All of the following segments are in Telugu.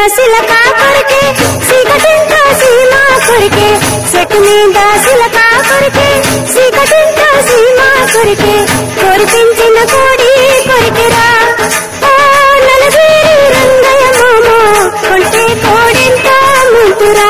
సిలక కొరికే సీకటింట సీమా కొరికే చెట్టు మీద సిలక కొరికే సీకటింట సీమా కొరికే కొరిపించిన కోడి కొరికెరా ఓ నలగిరి రంగయ్య మామ కొంటే కోడింత ముంతురా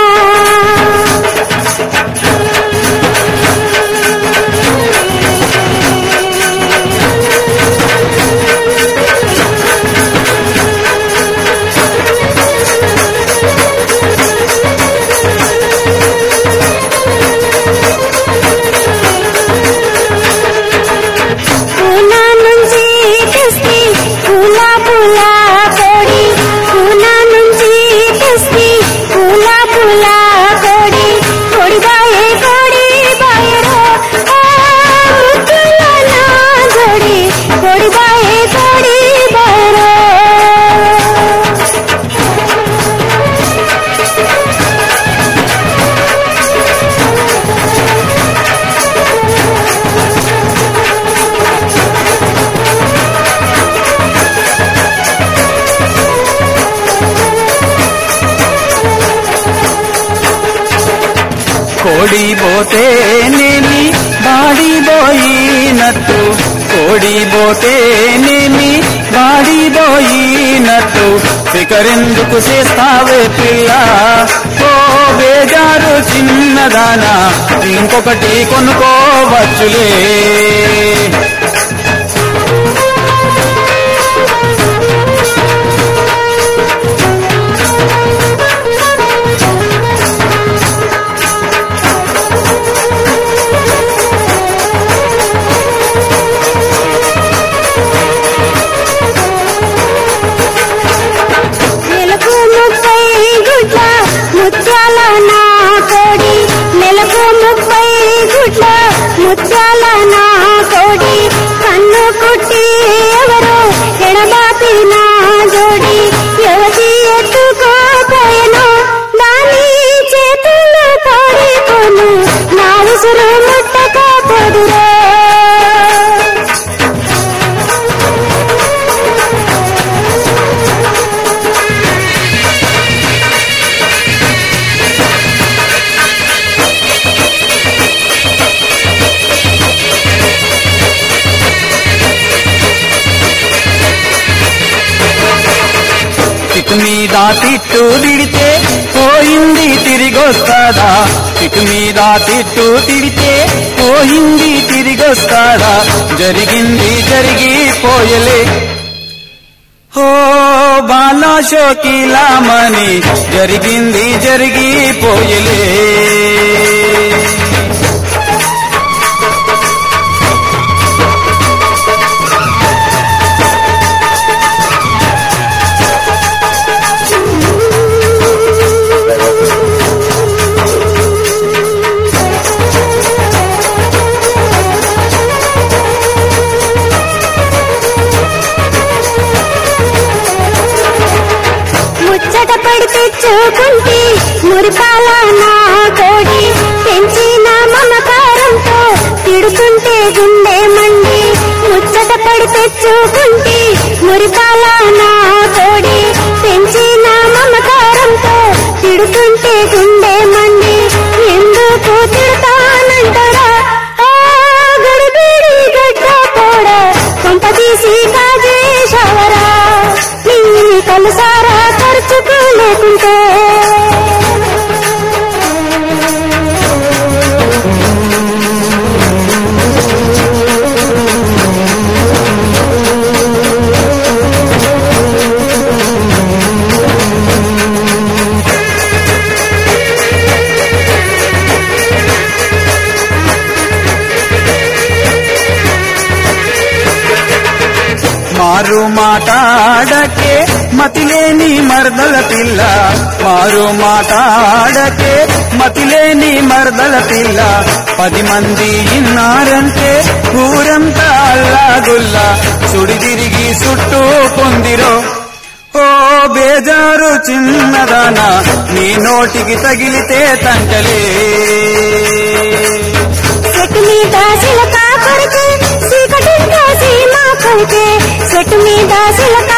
పూనా నుంచి తెస్తి పూల పూల కోడి పూనా నుంచి తెస్తి పూల పూల కోడి కోడి బాయే కోడి బాయరో ఆ ముద్దుల నా జోడి కోడి బాయే కోడి బాయరో కోడి పోతేనేమి బాడిపోయినట్టు కోడి పోతేనేమి బాడిపోయినట్టు ఫికరెందుకు చేస్తావే పిల్ల ఓ బేజారు చిన్నదానా ఇంకొకటి కొనుక్కోవచ్చులే నెలకు ముప్పై గుడ్ల ముత్యాల నా కోడి నెలకు ముప్పై గుడ్ల ముత్యాల నా కోడి కన్ను కుట్టి ఎవరు ఎడబాపి నా జోడి ఎవరి ఎత్తుకోపోయను దాని చేతులు కోడికొను నా ఉసురు ముట్టకపోదురో తిట్టు మీద తిట్టు తిడితే పోయింది తిరిగొస్తాడా తిట్టు మీద తిట్టు తిడితే పోయింది తిరిగొస్తాడా జరిగింది జరిగిపోయలే ఓ బాలా షోకిలామని జరిగింది జరిగిపోయలే ముచ్చట పడి తెచ్చుకుంటి మురిపాల నా కోడి పెంచిన మమకారంతో తిడుతుంటే గుండె మండి ముచ్చట పడి తెచ్చుకుంటి మురిపాల నా కోడి పెంచిన మమకారంతో తిడుతుంటే గుండె మండి ఎందుకు తిడతానంటారా ఆ గడిబిడి గడ్డ పోడ కొంప తీసి కాజేశవరా నీ కలుసారా ఖర్చుకు లేకుంటే మారు మాటాడకే మతిలేని మర్దల పిల్ల మారు మాటాడకే మతిలేని మర్దల పిల్ల పది మంది ఇన్నారంటే ఊరంతా అల్లాగుల్లా సుడి తిరిగి చుట్టూ పొందిరో ఓ బేజారు చిన్నదానా నీ నోటికి తగిలితే తంటలే చెట్టు మీద సిలక కొరికే చీకటింట సీమ కొరికే చెట్టు మీద సిలక